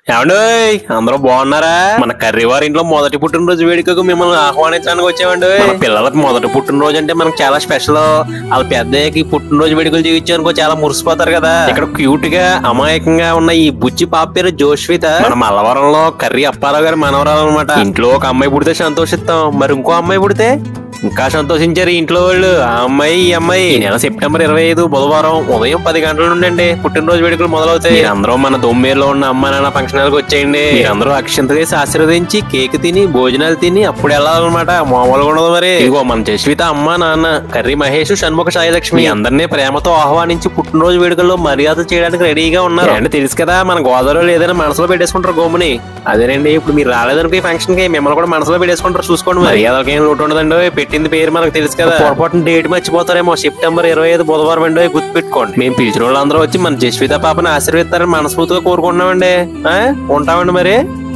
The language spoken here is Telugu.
ఏమండి అందరూ బాగున్నారా మన కర్రీవారి ఇంట్లో మొదటి పుట్టినరోజు వేడుకకు మిమ్మల్ని ఆహ్వానించడానికి వచ్చామండి మన పిల్లలకు మొదటి పుట్టినరోజు అంటే మనకు చాలా స్పెషల్ వాళ్ళ పెద్దయ్యకి పుట్టినరోజు వేడుకలు చూపించారనుకో చాలా మురిసిపోతారు కదా ఇక్కడ క్యూట్ గా అమాయకంగా ఉన్న ఈ బుజ్జి పాప పేరు జోష్విత మన మల్లవరంలో కర్రీ అప్పారావు గారి మనవరాలు అనమాట ఇంట్లో ఒక అమ్మాయి పుడితే సంతోషిస్తాం మరి ఇంకో అమ్మాయి పుడితే ఇంకా సంతోషించారు ఈ ఇంట్లో వాళ్ళు ఆ అమ్మాయి ఈ అమ్మాయి ఈ నెల సెప్టెంబర్ ఇరవై ఐదు బుధవారం ఉదయం పది గంటల నుండి అండి పుట్టినరోజు వేడుకలు మొదలవుతాయి అందరూ మన దొమ్మేరులో ఉన్న అమ్మ నాన్న ఫంక్షన్ హాల్కి వచ్చేయండి అందరూ అక్షంత వేసి ఆశీర్వదించి కేక్ తిని భోజనాలు తిని అప్పుడు వెళ్ళాలన్నమాట మామూలుగా ఉండదు మరి ఇదిగో మన జస్విత అమ్మ నాన్న కర్రీ మహేష్ షణ్ముఖ సాయిలక్ష్మి అందరినీ ప్రేమతో ఆహ్వానించి పుట్టినరోజు వేడుకల్లో మర్యాద చేయడానికి రెడీగా ఉన్నారు అంటే తెలుసు కదా మన గోదావరిలో ఏదైనా మనసులో పెట్టేసుకుంటారు గోముని అదేనండి ఇప్పుడు మీరు రాలేదనుకో ఈ ఫంక్షన్ కి మిమ్మల్ని కూడా మనసులో పెట్టేసుకుంటారు చూసుకోండి మరి మర్యాదకి ఏం లోటు ఉండదండి పెట్టింది పేరు మనకు తెలుసు కదా పొరపాటున డేట్ మర్చిపోతారేమో సెప్టెంబర్ ఇరవై ఐదు బుధవారం అండి గుర్తు పెట్టుకోండి మేము పిలిచిన వాళ్ళందరూ వచ్చి మన జస్విత పాపని ఆశీర్వదిస్తారని మనస్ఫూర్తిగా కోరుకుంటున్నామండి ఆ? ఉంటామండి మరి